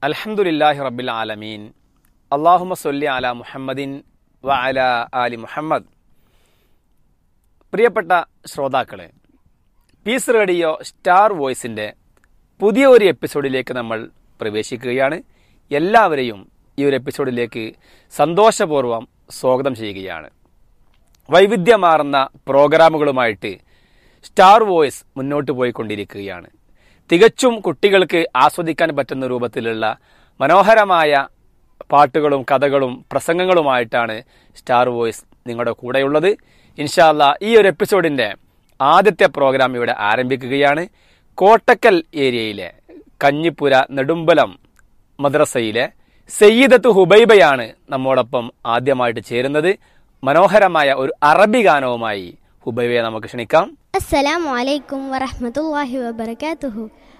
അൽഹംദുലില്ലാഹി റബ്ബിൽ ആലമീൻ അള്ളാഹുമ സൊല്ലി അല മുഹമ്മദിൻ വ അല ആലി മുഹമ്മദ് പ്രിയപ്പെട്ട ശ്രോതാക്കളെ പീസ് റേഡിയോ സ്റ്റാർ വോയിസിൻ്റെ പുതിയ ഒരു എപ്പിസോഡിലേക്ക് നമ്മൾ പ്രവേശിക്കുകയാണ് എല്ലാവരെയും ഈ ഒരു എപ്പിസോഡിലേക്ക് സന്തോഷപൂർവ്വം സ്വാഗതം ചെയ്യുകയാണ് വൈവിധ്യമാർന്ന പ്രോഗ്രാമുകളുമായിട്ട് സ്റ്റാർ വോയിസ് മുന്നോട്ട് പോയിക്കൊണ്ടിരിക്കുകയാണ് തികച്ചും കുട്ടികൾക്ക് ആസ്വദിക്കാൻ പറ്റുന്ന രൂപത്തിലുള്ള മനോഹരമായ പാട്ടുകളും കഥകളും പ്രസംഗങ്ങളുമായിട്ടാണ് സ്റ്റാർ വോയിസ് നിങ്ങളുടെ കൂടെയുള്ളത് ഇൻഷാല്ല ഈ ഒരു എപ്പിസോഡിൻ്റെ ആദ്യത്തെ പ്രോഗ്രാം ഇവിടെ ആരംഭിക്കുകയാണ് കോട്ടക്കൽ ഏരിയയിലെ കഞ്ഞിപ്പുര നെടുമ്പലം മദ്രസയിലെ സയ്യിദത്ത് ഹുബൈബയാണ് നമ്മോടൊപ്പം ആദ്യമായിട്ട് ചേരുന്നത് മനോഹരമായ ഒരു അറബി ഗാനവുമായി ഹുബൈബയെ നമുക്ക് ക്ഷണിക്കാം السلام عليكم ورحمة الله وبركاته